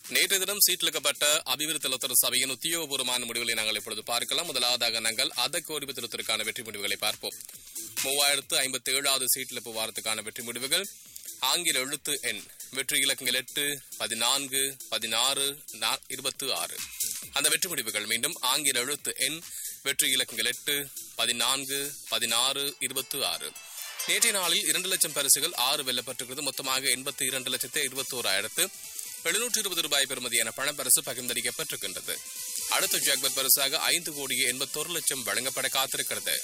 நேற்று தினம் சீட்டிலிக்கப்பட்ட அபிவிருத்தி லொத்தர சபையின் உத்தியோகபூர்வமான முடிவுகளை நாங்கள் இப்பொழுது பார்க்கலாம் முதலாவதாக நாங்கள் அத கோடி திருத்திற்கான வெற்றி முடிவுகளை பார்ப்போம் மூவாயிரத்து ஐம்பத்தி ஏழாவது சீட்டிலிப்பு வாரத்துக்கான வெற்றி முடிவுகள் ஆங்கில எழுத்து எண் வெற்றி இலக்கங்கள் எட்டு பதினான்கு பதினாறு இருபத்தி ஆறு அந்த வெற்றி முடிவுகள் மீண்டும் ஆங்கில எழுத்து எண் வெற்றி இலக்கங்கள் எட்டு பதினான்கு பதினாறு இருபத்தி ஆறு நேற்றைய நாளில் இரண்டு லட்சம் பரிசுகள் ஆறு வெல்லப்பட்டிருக்கிறது மொத்தமாக எண்பத்தி இரண்டு லட்சத்து இருபத்தோராயிரத்து எழுநூற்று இருபது ரூபாய் பெறுமதியான பணப்பரிசு பகிர்ந்தளிக்கப்பட்டிருக்கின்றது அடுத்த ஜாக்பர் பரிசாக ஐந்து கோடியே எண்பத்தோரு லட்சம் வழங்கப்பட காத்திருக்கிறது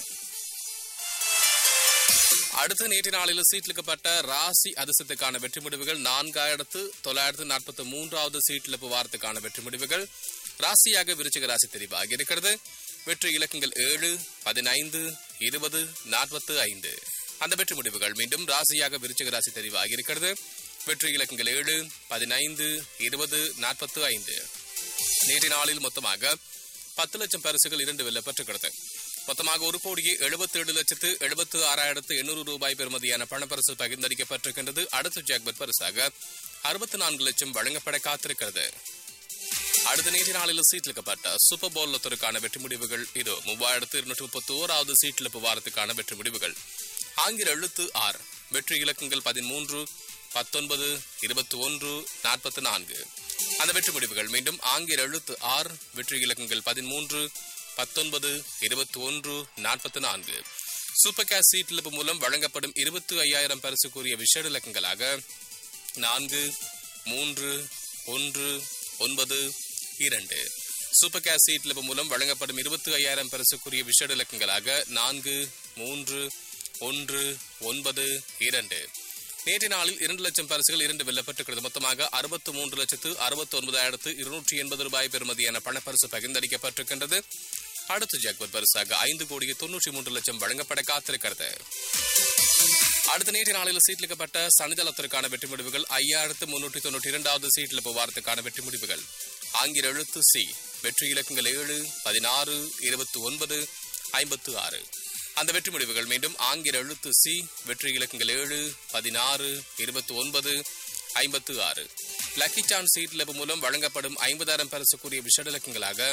அடுத்த நேற்று நாளில் சீட்டிலிக்கப்பட்ட ராசி அதிர்ஷ்டத்துக்கான வெற்றி முடிவுகள் நான்காயிரத்து தொள்ளாயிரத்து நாற்பத்தி மூன்றாவது சீட்டிழப்பு வாரத்துக்கான வெற்றி முடிவுகள் ராசியாக விருச்சிக ராசி தெரிவாகி இருக்கிறது வெற்றி இலக்கங்கள் ஏழு பதினைந்து இருபது நாற்பத்து ஐந்து அந்த வெற்றி முடிவுகள் மீண்டும் ராசியாக விருச்சிக ராசி தெரிவாகி இருக்கிறது வெற்றி இலக்கங்கள் ஏழு பதினைந்து இருபது நாற்பத்து ஐந்து நேற்று நாளில் மொத்தமாக பத்து லட்சம் பரிசுகள் இரண்டு வெல்லப்பட்டிருக்கிறது மொத்தமாக ஒரு கோடியே எழுபத்தி ஏழு லட்சத்து எழுபத்து ஆறாயிரத்து எண்ணூறு ரூபாய் பெறுமதியான பணப்பரிசு பகிர்ந்தளிக்கப்பட்டிருக்கின்றது அடுத்த ஜாக்பட் பரிசாக அறுபத்தி நான்கு லட்சம் வழங்கப்பட காத்திருக்கிறது அடுத்த நேற்று நாளில் சீட்டிலிக்கப்பட்ட சூப்பர் போல் லொத்தருக்கான வெற்றி முடிவுகள் இதோ மூவாயிரத்து இருநூற்றி முப்பத்தி ஓராவது சீட்டிழப்பு வாரத்துக்கான வெற்றி முடிவுகள் ஆங்கில எழுத்து ஆர் வெற்றி இலக்கங்கள் பதிமூன்று பத்தொன்பது இருபத்தி ஒன்று நாற்பத்தி நான்கு அந்த வெற்றி முடிவுகள் மீண்டும் ஆங்கில எழுத்து ஆர் வெற்றி இலக்கங்கள் பதிமூன்று பத்தொன்பது இருபத்தி ஒன்று நாற்பத்தி நான்கு சூப்பர் கேஷ் சீட்டிழப்பு மூலம் வழங்கப்படும் இருபத்தி ஐயாயிரம் பரிசுக்குரிய விஷேட இலக்கங்களாக நான்கு மூன்று ஒன்று ஒன்பது இரண்டு சூப்பர் கேஷ் சீட்டிழப்பு மூலம் வழங்கப்படும் இருபத்தி ஐயாயிரம் பரிசுக்குரிய விஷேட இலக்கங்களாக நான்கு மூன்று ஒன்று ஒன்பது இரண்டு நேற்று நாளில் இரண்டு லட்சம் பரிசுகள் இரண்டு வெல்லப்பட்டிருக்கிறது மொத்தமாக அறுபத்து மூன்று லட்சத்து அறுபத்தி ஒன்பதாயிரத்து இருநூற்றி எண்பது ரூபாய் பெறுமதியான பணப்பரிசு பகிர்ந்தளிக்கப்பட்டிருக்கின்றது அடுத்த ஜாக்பர் பரிசாக ஐந்து கோடியே தொன்னூற்றி மூன்று லட்சம் வழங்கப்பட காத்திருக்கிறது அடுத்த நேற்று நாளில் சீட்டிலிக்கப்பட்ட சனிதளத்திற்கான வெற்றி முடிவுகள் ஐயாயிரத்து முன்னூற்றி தொன்னூற்றி இரண்டாவது சீட்டில் வாரத்துக்கான வெற்றி முடிவுகள் ஆங்கில எழுத்து சி வெற்றி இலக்கங்கள் ஏழு பதினாறு இருபத்தி ஒன்பது ஐம்பத்து ஆறு அந்த வெற்றி முடிவுகள் மீண்டும் ஆங்கில எழுத்து சி வெற்றி இலக்கங்கள் ஏழு பதினாறு இருபத்தி ஒன்பது ஐம்பத்து ஆறு லக்கி சான் சீட் லெபு மூலம் வழங்கப்படும் ஐம்பதாயிரம் பரிசுக்குரிய விஷட இலக்கங்களாக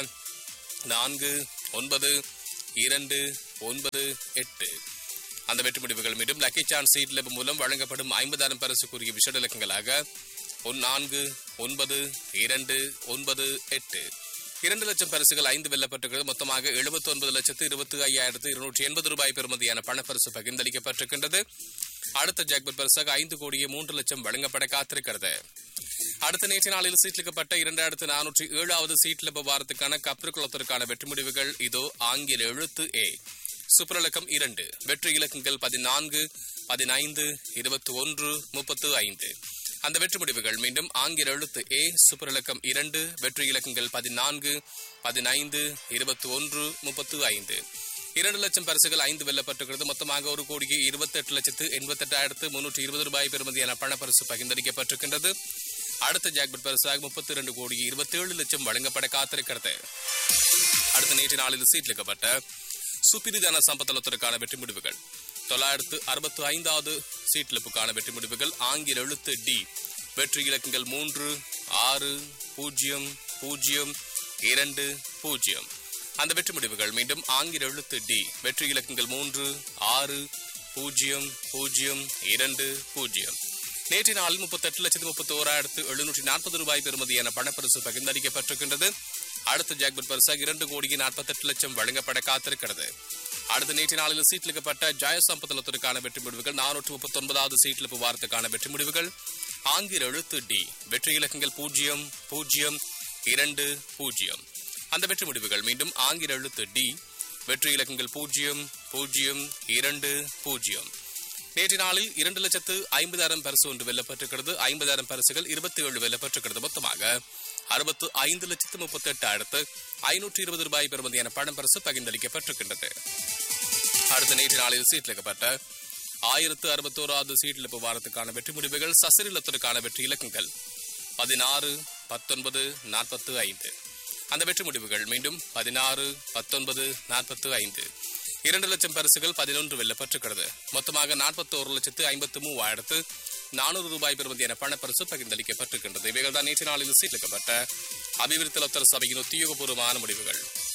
நான்கு ஒன்பது இரண்டு ஒன்பது எட்டு அந்த வெற்றி முடிவுகள் மீண்டும் லக்கி சான் சீட் லெபு மூலம் வழங்கப்படும் ஐம்பதாயிரம் பரிசுக்குரிய விஷட இலக்கங்களாக ஒன் நான்கு ஒன்பது இரண்டு ஒன்பது எட்டு இரண்டு லட்சம் பரிசுகள் ஐந்து வெல்லப்பட்டிருக்கிறது மொத்தமாக எழுபத்தி ஒன்பது லட்சத்து இருபத்தி ஐயாயிரத்து இருநூற்றி எண்பது ரூபாய் பெறுமதியான பணப்பரிசு பகிர்ந்தளிக்கப்பட்டிருக்கின்றது அடுத்த ஜாக்பட் பரிசாக ஐந்து கோடியே மூன்று லட்சம் வழங்கப்பட காத்திருக்கிறது அடுத்த நேற்று நாளில் சீட்லிக்கப்பட்ட இரண்டாயிரத்து நானூற்றி ஏழாவது சீட்ல வாரத்துக்கான கப்ருக்குளத்திற்கான வெற்றி முடிவுகள் இதோ ஆங்கில எழுத்து ஏ சுப்ரலக்கம் இரண்டு வெற்றி இலக்கங்கள் பதினான்கு பதினைந்து இருபத்தி ஒன்று முப்பத்து ஐந்து அந்த வெற்றி முடிவுகள் மீண்டும் ஆங்கில எழுத்து ஏ சுப்பரிலக்கம் இரண்டு வெற்றி இலக்கங்கள் பதினான்கு பதினைந்து இருபத்தி ஒன்று முப்பத்து ஐந்து இரண்டு லட்சம் பரிசுகள் ஐந்து வெல்லப்பட்டிருக்கிறது மொத்தமாக ஒரு கோடியே இருபத்தெட்டு லட்சத்து எண்பத்தெட்டாயிரத்து முன்னூற்றி இருபது ரூபாய் பெறுமதியான பணப்பரிசு பகிர்ந்தளிக்கப்பட்டிருக்கின்றது அடுத்த ஜாக்பட் பரிசாக முப்பத்தி இரண்டு கோடியே இருபத்தேழு லட்சம் வழங்கப்பட காத்திருக்கிறது அடுத்த நேற்று நாளில் சீட்லிக்கப்பட்ட சுப்பிரிதான சம்பத்தலத்திற்கான வெற்றி முடிவுகள் தொள்ளாயிரத்து அறுபத்தி ஐந்தாவது சீட்லிப்புக்கான வெற்றி முடிவுகள் ஆங்கில எழுத்து டி வெற்றி இலக்கங்கள் மூன்று ஆறு பூஜ்ஜியம் பூஜ்ஜியம் இரண்டு பூஜ்ஜியம் அந்த வெற்றி முடிவுகள் மீண்டும் ஆங்கில எழுத்து டி வெற்றி இலக்கங்கள் மூன்று ஆறு பூஜ்ஜியம் பூஜ்ஜியம் இரண்டு பூஜ்ஜியம் நேற்று நாளில் முப்பத்தெட்டு லட்சத்து முப்பத்தி ஓராயிரத்து எழுநூற்றி நாற்பது ரூபாய் பெறுமதியான பணப்பரிசு பகிர்ந்தளிக்கப்பட்டிருக்கின்றது அடுத்த ஜாக்பட் பரிசாக இரண்டு கோடியே நாற்பத்தெட்டு லட்சம் வழங்கப்பட காத்திருக்கிறது அடுத்த நேற்று நாளில் சீட்டிலிக்கப்பட்ட ஜாய சம்பத்தலத்திற்கான வெற்றி முடிவுகள் நானூற்று முப்பத்தி ஒன்பதாவது சீட்டிலிப்பு வாரத்துக்கான வெற்றி முடிவுகள் ஆங்கில எழுத்து டி வெற்றி இலக்கங்கள் பூஜ்ஜியம் பூஜ்ஜியம் இரண்டு பூஜ்ஜியம் அந்த வெற்றி முடிவுகள் மீண்டும் ஆங்கில எழுத்து டி வெற்றி இலக்கங்கள் பூஜ்ஜியம் பூஜ்ஜியம் இரண்டு பூஜ்ஜியம் நேற்று நாளில் இரண்டு லட்சத்து ஐம்பதாயிரம் பரிசு ஒன்று வெல்லப்பட்டிருக்கிறது ஐம்பதாயிரம் பரிசுகள் இருபத்தி ஏழு வெல்லப்பட்டிருக்கிறது மொத்தமாக அறுபத்து ஐந்து லட்சத்து முப்பத்தி எட்டாயிரத்து ஐநூற்றி இருபது ரூபாய் பெறுமதியான பணம் பரிசு பகிர்ந்தளிக்கப்பட்டிருக்கின்றது அடுத்த நேற்று நாளில் சீட்டிலிக்கப்பட்ட ஆயிரத்து அறுபத்தோராவது சீட்டிழப்பு வாரத்துக்கான வெற்றி முடிவுகள் சசிரிலத்திற்கான வெற்றி இலக்கங்கள் பதினாறு பத்தொன்பது நாற்பத்து ஐந்து அந்த வெற்றி முடிவுகள் மீண்டும் பதினாறு பத்தொன்பது நாற்பத்து ஐந்து இரண்டு லட்சம் பரிசுகள் பதினொன்று வெல்லப்பட்டிருக்கிறது மொத்தமாக நாற்பத்தோரு லட்சத்து ஐம்பத்து மூவாயிரத்து நானூறு ரூபாய் பெறுமதியான பணப்பரிசு பகிர்ந்தளிக்கப்பட்டிருக்கின்றது இவைகள் தான் நேற்று நாளில் சீர்லிக்கப்பட்ட அபிவிருத்தி லொத்தர் சபையின் உத்தியோகபூர்வமான முடிவுகள்